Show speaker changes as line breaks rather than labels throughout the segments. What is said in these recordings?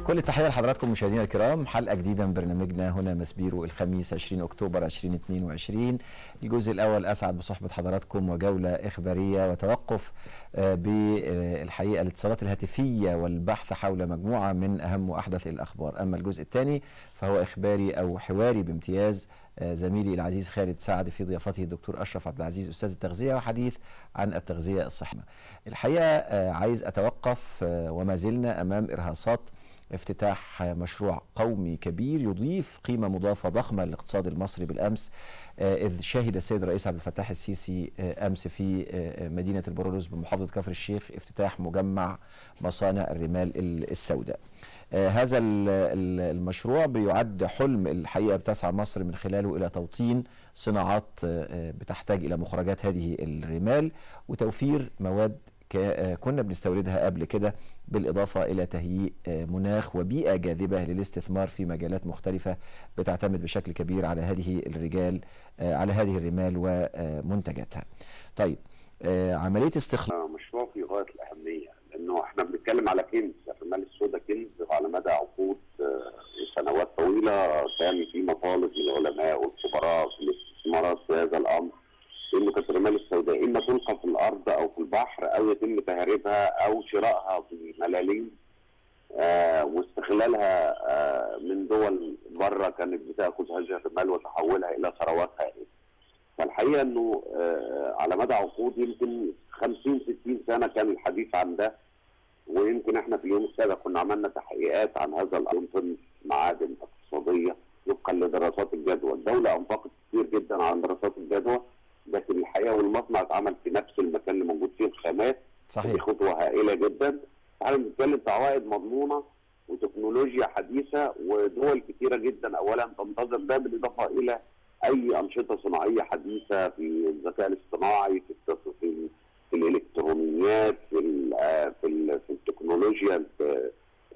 كل التحية لحضراتكم مشاهدينا الكرام حلقة جديدة من برنامجنا هنا مسبيرو الخميس 20 أكتوبر 2022 الجزء الأول أسعد بصحبة حضراتكم وجولة إخبارية وتوقف آه، بالحقيقة الاتصالات الهاتفية والبحث حول مجموعة من أهم وأحدث الأخبار أما الجزء الثاني فهو إخباري أو حواري بامتياز آه، زميلي العزيز خالد سعد في ضيافته الدكتور أشرف عبد العزيز أستاذ التغذية وحديث عن التغذية الصحية الحقيقة آه، عايز أتوقف آه، وما زلنا أمام إرهاصات افتتاح مشروع قومي كبير يضيف قيمة مضافة ضخمة للاقتصاد المصري بالأمس آه، إذ شهد السيد الرئيس عبد الفتاح السيسي آه، أمس في آه، مدينة البرولوس بمحافظة كفر الشيخ افتتاح مجمع مصانع الرمال السوداء آه، هذا ال- ال- المشروع بيعد حلم الحقيقة بتسعى مصر من خلاله إلى توطين صناعات آه، آه، بتحتاج إلى مخرجات هذه الرمال وتوفير مواد ك- آه، كنا بنستوردها قبل كده بالإضافة إلى تهيئ آه، مناخ وبيئة جاذبة للاستثمار في مجالات مختلفة بتعتمد بشكل كبير على هذه الرجال آه، على هذه الرمال ومنتجاتها طيب آه، عملية استخلاص
مشروع في غايه الاهميه لانه احنا بنتكلم على كنز الرمال السوداء كنز وعلى مدى عقود آه، وسنوات طويله كان في مطالب من العلماء والخبراء في الاستثمارات في هذا الامر انه كانت الرمال السوداء اما تلقى في الارض او في البحر او يتم تهريبها او شرائها في ملاليم آه واستغلالها آه من دول بره كانت بتاخذ هذه الرمال وتحولها الى ثروات هائله. فالحقيقه انه آه على مدى عقود يمكن 50 60 سنه كان الحديث عن ده ويمكن احنا في اليوم السابق كنا عملنا تحقيقات عن هذا الامر في معادن اقتصاديه وفقا لدراسات الجدوى، الدوله انفقت كتير جدا على دراسات الجدوى لكن الحقيقه والمصنع اتعمل في نفس المكان اللي موجود فيه الخامات دي
صحيح
خطوه هائله جدا احنا بنتكلم في عوائد مضمونه وتكنولوجيا حديثه ودول كثيره جدا اولا تنتظر ده بالاضافه الى اي انشطه صناعيه حديثه في الذكاء الاصطناعي في التص- في, في الالكترونيات في ال- آه، في, ال- في التكنولوجيا ال-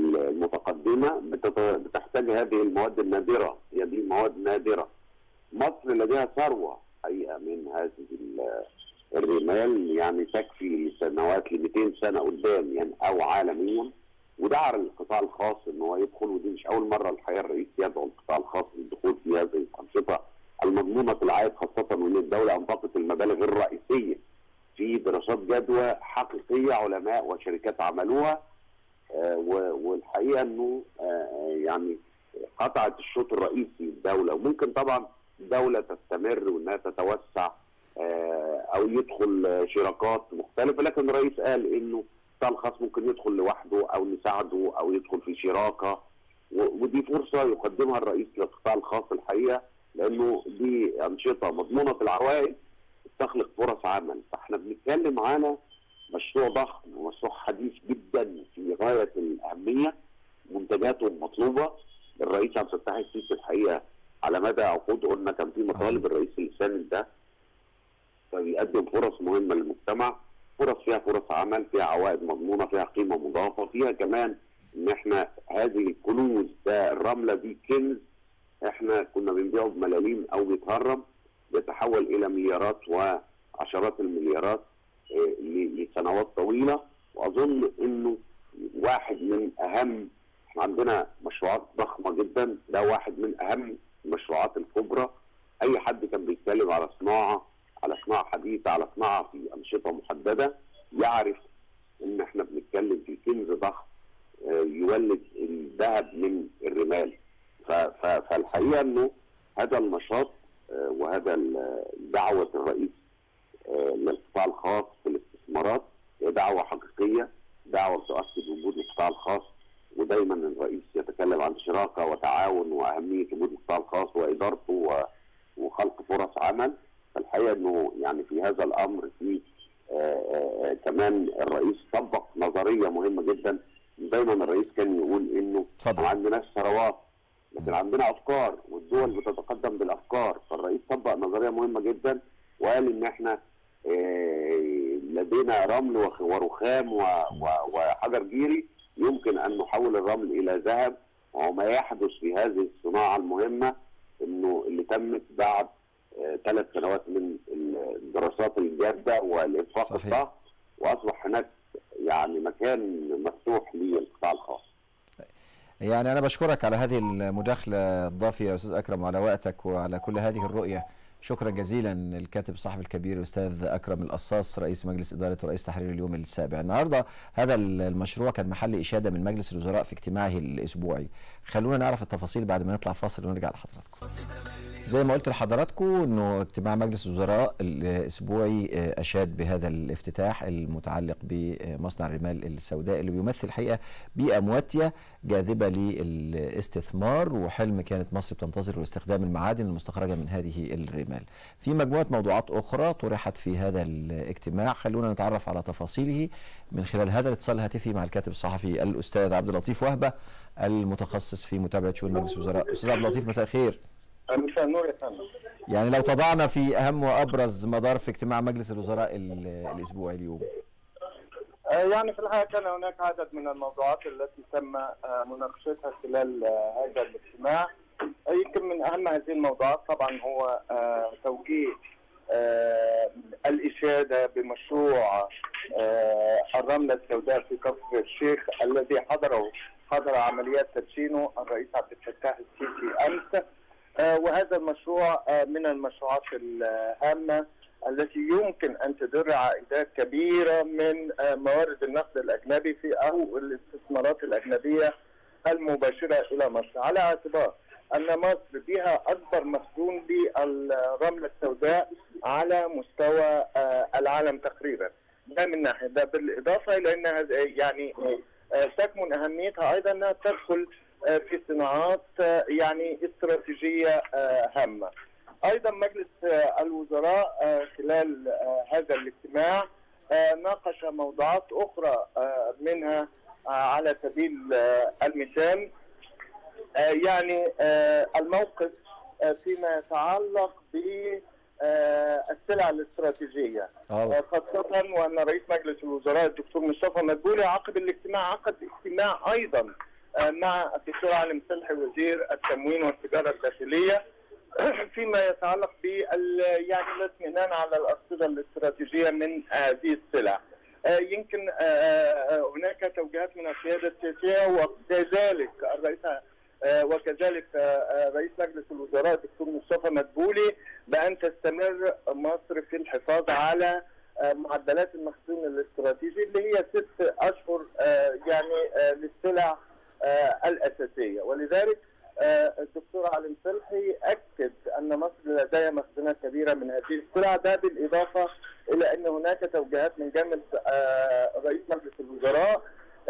المتقدمه بتت- بتحتاج هذه المواد النادره هي دي مواد نادره مصر لديها ثروه حقيقه من هذه ال- الرمال يعني تكفي لسنوات ل 200 سنه قدام يعني او عالميا ودعا القطاع الخاص ان هو يدخل ودي مش اول مره الحقيقه الرئيس يدعو القطاع الخاص للدخول في هذه الانشطه المضمونه العائد خاصه وان الدوله انفقت المبالغ الرئيسيه في دراسات جدوى حقيقيه علماء وشركات عملوها آه، و- والحقيقه انه آه، يعني قطعت الشوط الرئيسي الدوله وممكن طبعا الدوله تستمر وانها تتوسع آه، او يدخل آه، شراكات مختلفه لكن الرئيس قال انه القطاع الخاص ممكن يدخل لوحده او نساعده او يدخل في شراكه و- ودي فرصه يقدمها الرئيس للقطاع الخاص الحقيقه لانه دي انشطه مضمونه في العوائد تخلق فرص عمل فاحنا بنتكلم على مشروع ضخم ومشروع حديث جدا في غايه الاهميه منتجاته مطلوبه الرئيس عبد الفتاح السيسي الحقيقه على مدى عقود قلنا كان في مطالب الرئيس اللسان ده فبيقدم فرص مهمه للمجتمع فرص فيها فرص عمل فيها عوائد مضمونه فيها قيمه مضافه فيها كمان ان احنا هذه الكنوز ده الرمله دي كنز احنا كنا بنبيعه بملاليم او بيتهرب بيتحول الى مليارات وعشرات المليارات آه، ل- لسنوات طويله واظن انه واحد من اهم احنا عندنا مشروعات ضخمه جدا ده واحد من اهم المشروعات الكبرى اي حد كان بيتكلم على صناعه على صناعه حديثه على صناعه في انشطه محدده يعرف ان احنا بنتكلم في كنز ضخم آه، يولد الذهب من الرمال ف- ف- فالحقيقه انه هذا النشاط آه، وهذا ال- دعوه الرئيس آه، للقطاع الخاص في الاستثمارات هي دعوه حقيقيه دعوه تؤكد وجود القطاع الخاص ودايما الرئيس يتكلم عن شراكه وتعاون واهميه وجود القطاع الخاص وادارته و- وخلق فرص عمل فالحقيقه انه يعني في هذا الامر في آه، آه، كمان الرئيس طبق نظريه مهمه جدا دايما الرئيس كان يقول انه
اتفضل.
ما عندناش ثروات لكن عندنا افكار والدول بتتقدم بالافكار فالرئيس طبق نظريه مهمه جدا وقال ان احنا آه، لدينا رمل وخ- ورخام و- و- وحجر جيري يمكن ان نحول الرمل الى ذهب وهو ما يحدث في هذه الصناعه المهمه انه اللي تمت بعد ثلاث سنوات من الدراسات الجاده والانفاق
صحيح.
الضخم واصبح هناك يعني مكان مفتوح للقطاع الخاص
يعني انا بشكرك على هذه المداخله الضافيه يا استاذ اكرم وعلى وقتك وعلى كل هذه الرؤيه شكرا جزيلا الكاتب الصحفي الكبير الاستاذ اكرم القصاص رئيس مجلس اداره ورئيس تحرير اليوم السابع النهارده هذا المشروع كان محل اشاده من مجلس الوزراء في اجتماعه الاسبوعي خلونا نعرف التفاصيل بعد ما نطلع فاصل ونرجع لحضراتكم زي ما قلت لحضراتكم انه اجتماع مجلس الوزراء الاسبوعي اشاد بهذا الافتتاح المتعلق بمصنع الرمال السوداء اللي بيمثل الحقيقه بيئه مواتيه جاذبه للاستثمار وحلم كانت مصر بتنتظر لاستخدام المعادن المستخرجه من هذه الرمال. في مجموعه موضوعات اخرى طرحت في هذا الاجتماع خلونا نتعرف على تفاصيله من خلال هذا الاتصال الهاتفي مع الكاتب الصحفي الاستاذ عبد اللطيف وهبه المتخصص في متابعه شؤون مجلس الوزراء. استاذ عبد اللطيف مساء الخير.
مساء النور يا فندم
يعني لو تضعنا في اهم وابرز مدار في اجتماع مجلس الوزراء الاسبوعي اليوم
يعني في الحقيقه كان هناك عدد من الموضوعات التي تم مناقشتها خلال هذا الاجتماع يمكن من اهم هذه الموضوعات طبعا هو توجيه الاشاده بمشروع الرمله السوداء في كفر الشيخ الذي حضره حضر عمليات تدشينه الرئيس عبد الفتاح السيسي امس وهذا المشروع من المشروعات الهامه التي يمكن ان تدر عائدات كبيره من موارد النقد الاجنبي في او الاستثمارات الاجنبيه المباشره الى مصر على اعتبار ان مصر بها اكبر مخزون بالرمله السوداء على مستوى العالم تقريبا ده من ناحيه ده بالاضافه الى انها يعني تكمن اهميتها ايضا انها تدخل في صناعات يعني استراتيجيه هامه. ايضا مجلس الوزراء خلال هذا الاجتماع ناقش موضوعات اخرى منها على سبيل المثال يعني الموقف فيما يتعلق ب السلع الاستراتيجيه أوه. خاصة وأن رئيس مجلس الوزراء الدكتور مصطفى مدبولي عقب الاجتماع عقد اجتماع أيضا مع الدكتور علي مصلحي وزير التموين والتجاره الداخليه فيما يتعلق بال يعني الاطمئنان على الارصده الاستراتيجيه من هذه السلع. يمكن هناك توجيهات من القياده السياسيه وكذلك الرئيس وكذلك رئيس مجلس الوزراء الدكتور مصطفى مدبولي بان تستمر مصر في الحفاظ على معدلات المخزون الاستراتيجي اللي هي ست اشهر يعني للسلع الاساسيه ولذلك الدكتور علي مصلحي اكد ان مصر لديها مخزونات كبيره من هذه السلع ده بالاضافه الى ان هناك توجيهات من جانب رئيس مجلس الوزراء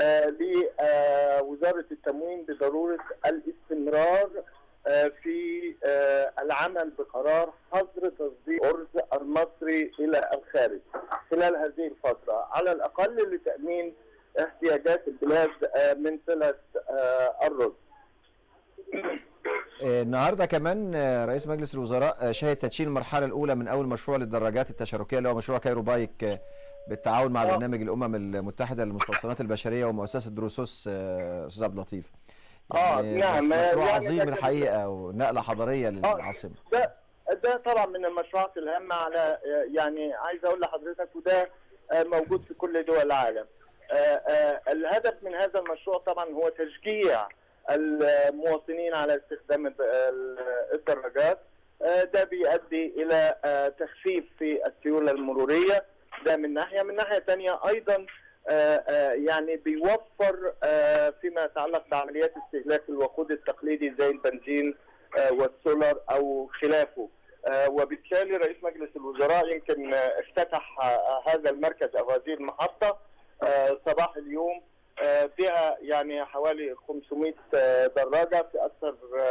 لوزاره التموين بضروره الاستمرار في العمل بقرار حظر تصدير الارز المصري الى الخارج خلال هذه الفتره على الاقل لتامين احتياجات البلاد من سلة الرز
النهارده كمان رئيس مجلس الوزراء شهد تدشين المرحله الاولى من اول مشروع للدراجات التشاركيه اللي هو مشروع كايرو بايك بالتعاون مع برنامج الامم المتحده للمستوصلات البشريه ومؤسسه دروسوس استاذ عبد اللطيف
يعني
اه نعم مشروع يعني عظيم الحقيقه ونقله حضاريه للعاصمه
ده ده طبعا من المشروعات الهامه على يعني عايز اقول لحضرتك وده موجود في كل دول العالم الهدف من هذا المشروع طبعا هو تشجيع المواطنين على استخدام الدراجات ده بيؤدي الى تخفيف في السيوله المروريه ده من ناحيه من ناحيه ثانيه ايضا يعني بيوفر فيما يتعلق بعمليات استهلاك الوقود التقليدي زي البنزين والسولار او خلافه وبالتالي رئيس مجلس الوزراء يمكن افتتح هذا المركز او هذه المحطه صباح اليوم فيها يعني حوالي 500 دراجه في اكثر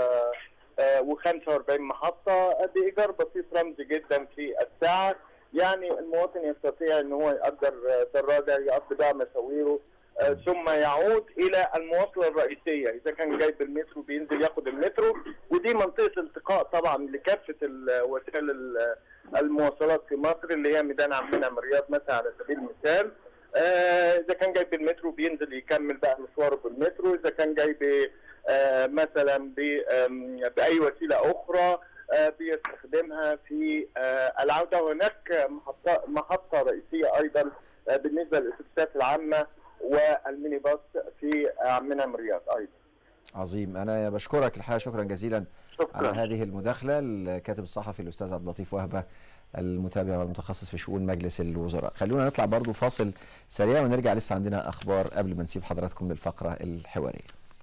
و45 محطه بايجار بسيط رمزي جدا في الساعه يعني المواطن يستطيع ان هو ياجر دراجه يقضي بها مشاويره ثم يعود الى المواصله الرئيسيه اذا كان جاي بالمترو بينزل ياخد المترو ودي منطقه التقاء طبعا لكافه وسائل المواصلات في مصر اللي هي ميدان عمنا من الرياض مثلا على سبيل المثال آه اذا كان جاي بالمترو بينزل يكمل بقى مشواره بالمترو اذا كان جاي ب آه مثلا باي وسيله اخرى آه بيستخدمها في العوده هناك محطه محطه رئيسيه ايضا بالنسبه للاتوبيسات العامه والميني باص في عمنا من الرياض ايضا.
عظيم انا بشكرك الحقيقه شكرا جزيلا على
شكرا
هذه المداخله الكاتب الصحفي الاستاذ عبد اللطيف وهبه المتابع والمتخصص في شؤون مجلس الوزراء خلونا نطلع برضو فاصل سريع ونرجع لسه عندنا اخبار قبل ما نسيب حضراتكم للفقره الحواريه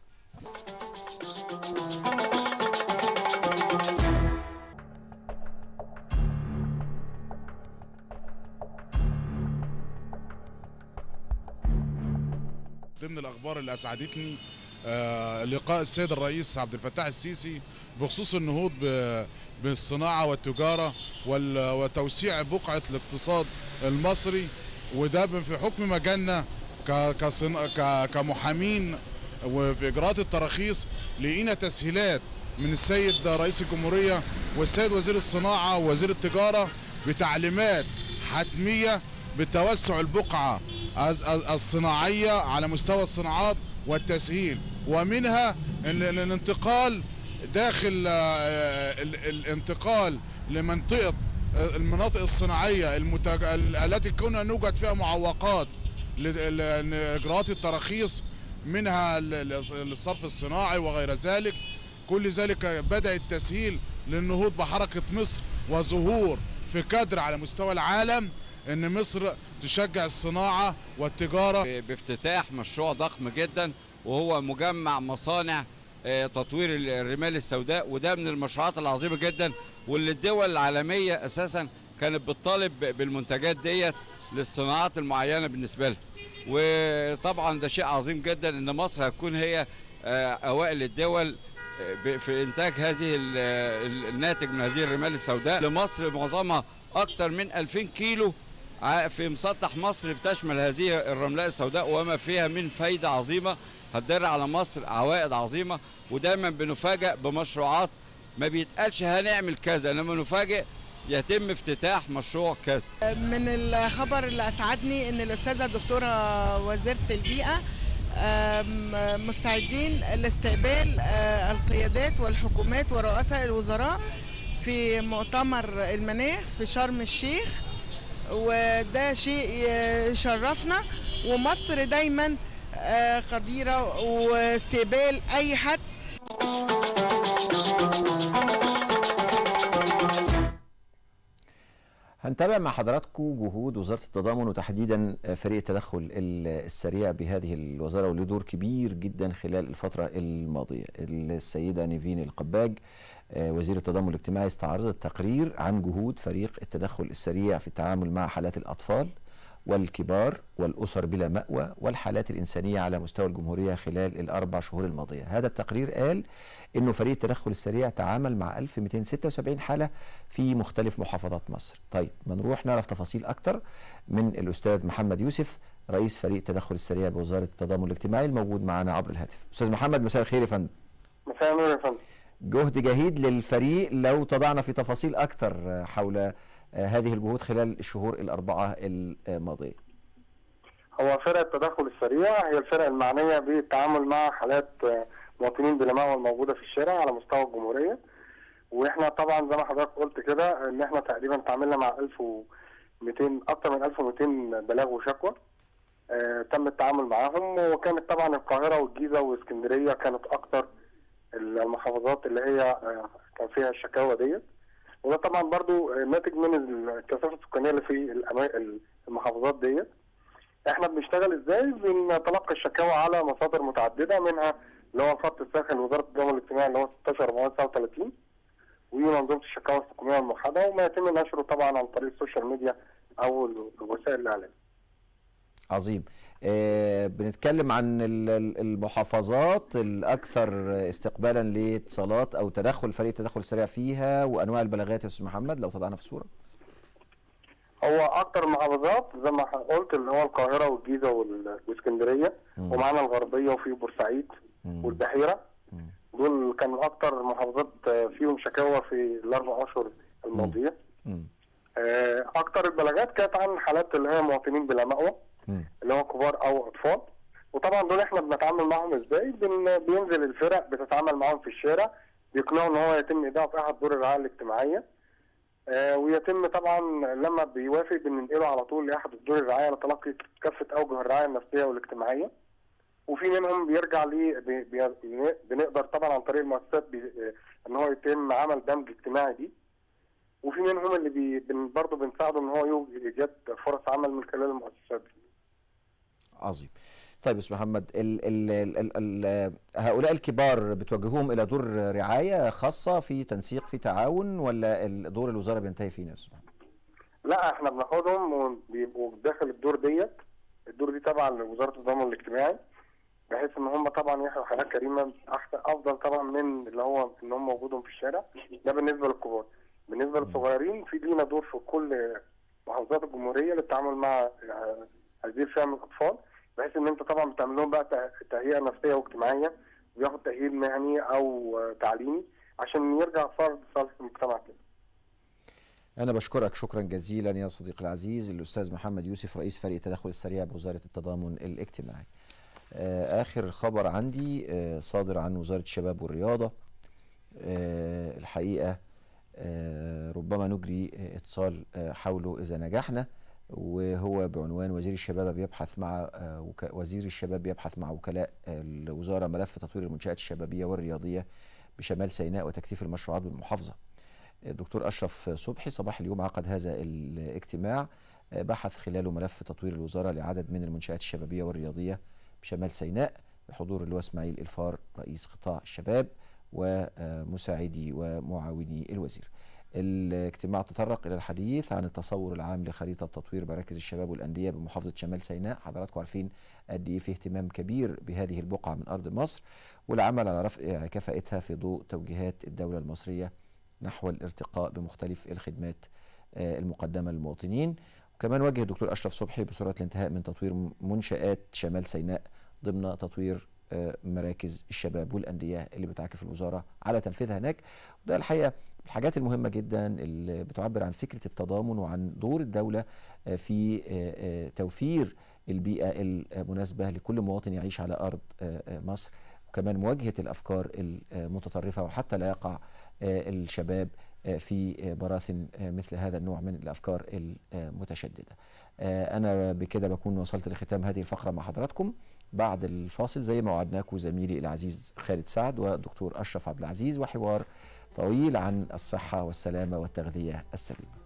ضمن الاخبار اللي اسعدتني آه، لقاء السيد الرئيس عبد الفتاح السيسي بخصوص النهوض ب- بالصناعه والتجاره وال- وتوسيع بقعه الاقتصاد المصري وده ب- في حكم مجالنا ك- كصنا- ك- كمحامين وفي اجراءات التراخيص لقينا تسهيلات من السيد رئيس الجمهوريه والسيد وزير الصناعه ووزير التجاره بتعليمات حتميه بتوسع البقعه الز- الز- الصناعيه على مستوى الصناعات والتسهيل ومنها ال- ال- الانتقال داخل آه، ال- الانتقال لمنطقه آه، المناطق الصناعيه المتج... ال- التي كنا نوجد فيها معوقات ل- ل- لاجراءات التراخيص منها ال- ال- الصرف الصناعي وغير ذلك كل ذلك بدا التسهيل للنهوض بحركه مصر وظهور في كادر على مستوى العالم ان مصر تشجع الصناعه والتجاره
بافتتاح مشروع ضخم جدا وهو مجمع مصانع آه، تطوير الرمال السوداء وده من المشروعات العظيمه جدا واللي الدول العالميه اساسا كانت بتطالب بالمنتجات ديت للصناعات المعينه بالنسبه لها وطبعا ده شيء عظيم جدا ان مصر هتكون هي آه، اوائل الدول آه، ب- في انتاج هذه ال- ال- الناتج من هذه الرمال السوداء لمصر معظمها اكثر من 2000 كيلو ع- في مسطح مصر بتشمل هذه الرملاء السوداء وما فيها من فايدة عظيمة هتدر على مصر عوائد عظيمة ودايما بنفاجئ بمشروعات ما بيتقالش هنعمل كذا انما نفاجئ يتم افتتاح مشروع كذا
من الخبر اللي اسعدني ان الاستاذه الدكتوره وزيره البيئه آم، مستعدين لاستقبال آه، القيادات والحكومات ورؤساء الوزراء في مؤتمر المناخ في شرم الشيخ وده شيء يشرفنا ومصر دايما آه، قديره واستقبال اي حد
هنتابع مع حضراتكم جهود وزارة التضامن وتحديدا فريق التدخل ال- السريع بهذه الوزارة وله دور كبير جدا خلال الفترة الماضية السيدة نيفين القباج آه، وزير التضامن الاجتماعي استعرضت تقرير عن جهود فريق التدخل السريع في التعامل مع حالات الأطفال والكبار والأسر بلا مأوى والحالات الإنسانية على مستوى الجمهورية خلال الأربع شهور الماضية هذا التقرير قال أنه فريق التدخل السريع تعامل مع 1276 حالة في مختلف محافظات مصر طيب ما نروح نعرف تفاصيل أكتر من الأستاذ محمد يوسف رئيس فريق التدخل السريع بوزارة التضامن الاجتماعي الموجود معنا عبر الهاتف أستاذ محمد مساء الخير يا فندم
مساء النور يا فندم
جهد جهيد للفريق لو تضعنا في تفاصيل أكتر حول آه، هذه الجهود خلال الشهور الأربعة الماضية
هو فرق التدخل السريع هي الفرق المعنيه بالتعامل مع حالات آه، مواطنين بلا مأوى الموجوده في الشارع على مستوى الجمهوريه واحنا طبعا زي ما حضرتك قلت كده ان احنا تقريبا تعاملنا مع 1200 اكثر من 1200 بلاغ وشكوى آه، تم التعامل معاهم وكانت طبعا القاهره والجيزه واسكندريه كانت اكثر المحافظات اللي هي آه، كان فيها الشكاوى ديت وده طبعا برضو آه، ناتج من الكثافه السكانيه اللي في الأما- المحافظات ديت احنا بنشتغل ازاي بنتلقى الشكاوى على مصادر متعدده منها اللي هو خط الساخن لوزاره التضامن الاجتماعي اللي هو 16439 ومنظومه الشكاوى الحكوميه الموحده وما يتم نشره طبعا عن طريق السوشيال ميديا او وسائل الاعلام.
عظيم آه، بنتكلم عن ال- ال- المحافظات الأكثر استقبالا لاتصالات أو تدخل فريق التدخل السريع فيها وأنواع البلاغات يا أستاذ محمد لو تضعنا في الصورة
هو اكتر محافظات زي ما قلت اللي هو القاهره والجيزه وال- واسكندريه
مم.
ومعانا الغربيه وفي بورسعيد
مم.
والبحيره
مم.
دول كانوا اكتر محافظات آه، فيهم شكاوى في الاربع اشهر الماضيه.
مم.
آه، اكتر البلاغات كانت عن حالات اللي هي مواطنين بلا مأوى
مم.
اللي هو كبار او اطفال وطبعا دول احنا بنتعامل معاهم ازاي بن... بينزل الفرق بتتعامل معاهم في الشارع بيقنعوا ان هو يتم ايداعه في احد دور الرعايه الاجتماعيه آه ويتم طبعا لما بيوافق بننقله على طول لاحد دور الرعايه لتلقي كافه اوجه الرعايه النفسيه والاجتماعيه وفي منهم بيرجع ل بي- بي- بنقدر طبعا عن طريق المؤسسات بي- ان هو يتم عمل دمج اجتماعي دي وفي منهم اللي بي بن- برضه بنساعده ان هو يوجد ايجاد فرص عمل من خلال المؤسسات دي.
عظيم طيب استاذ محمد ال ال ال ال ال هؤلاء الكبار بتوجهوهم الى دور رعايه خاصه في تنسيق في تعاون ولا ال- دور الوزاره بينتهي فين يا استاذ محمد؟
لا احنا بناخدهم وبيبقوا داخل الدور ديت الدور دي تبع لوزاره التضامن الاجتماعي بحيث ان هم طبعا يحيوا حياه كريمه احسن افضل طبعا من اللي هو ان هم وجودهم في الشارع ده بالنسبه للكبار بالنسبه للصغيرين في لينا دور في كل محافظات الجمهوريه للتعامل مع آه، هذه الفئه من الاطفال بحيث ان انت طبعا بتعمل لهم بقى ته- تهيئه نفسيه واجتماعيه وياخد تاهيل مهني او آه، تعليمي عشان يرجع فرد صالح في المجتمع كده
أنا بشكرك شكرا جزيلا يا صديقي العزيز الأستاذ محمد يوسف رئيس فريق التدخل السريع بوزارة التضامن الاجتماعي. آه، آخر خبر عندي آه، صادر عن وزارة الشباب والرياضة آه، الحقيقة آه، ربما نجري آه، اتصال آه، حوله إذا نجحنا وهو بعنوان وزير الشباب بيبحث مع آه، وك- وزير الشباب بيبحث مع وكلاء الوزارة ملف تطوير المنشآت الشبابية والرياضية بشمال سيناء وتكثيف المشروعات بالمحافظة. الدكتور أشرف صبحي صباح اليوم عقد هذا الاجتماع آه، بحث خلاله ملف تطوير الوزارة لعدد من المنشآت الشبابية والرياضية بشمال سيناء بحضور اللواء اسماعيل الفار رئيس قطاع الشباب ومساعدي ومعاوني الوزير الاجتماع تطرق إلى الحديث عن التصور العام لخريطة تطوير مراكز الشباب والأندية بمحافظة شمال سيناء حضراتكم عارفين قد إيه في اهتمام كبير بهذه البقعة من أرض مصر والعمل على رفع كفاءتها في ضوء توجيهات الدولة المصرية نحو الارتقاء بمختلف الخدمات آه، المقدمة للمواطنين وكمان وجه الدكتور أشرف صبحي بسرعة الانتهاء من تطوير منشآت شمال سيناء ضمن تطوير آه، مراكز الشباب والأندية اللي بتعكف الوزارة على تنفيذها هناك وده الحقيقة الحاجات المهمة جدا اللي بتعبر عن فكرة التضامن وعن دور الدولة آه، في آه، آه، توفير البيئة المناسبة لكل مواطن يعيش على أرض آه، آه، مصر وكمان مواجهة الأفكار المتطرفة وحتى لا يقع آه، الشباب آه، في آه، براثن آه، مثل هذا النوع من الافكار المتشدده. آه، انا بكده بكون وصلت لختام هذه الفقره مع حضراتكم بعد الفاصل زي ما وعدناكم زميلي العزيز خالد سعد والدكتور اشرف عبد العزيز وحوار طويل عن الصحه والسلامه والتغذيه السليمه.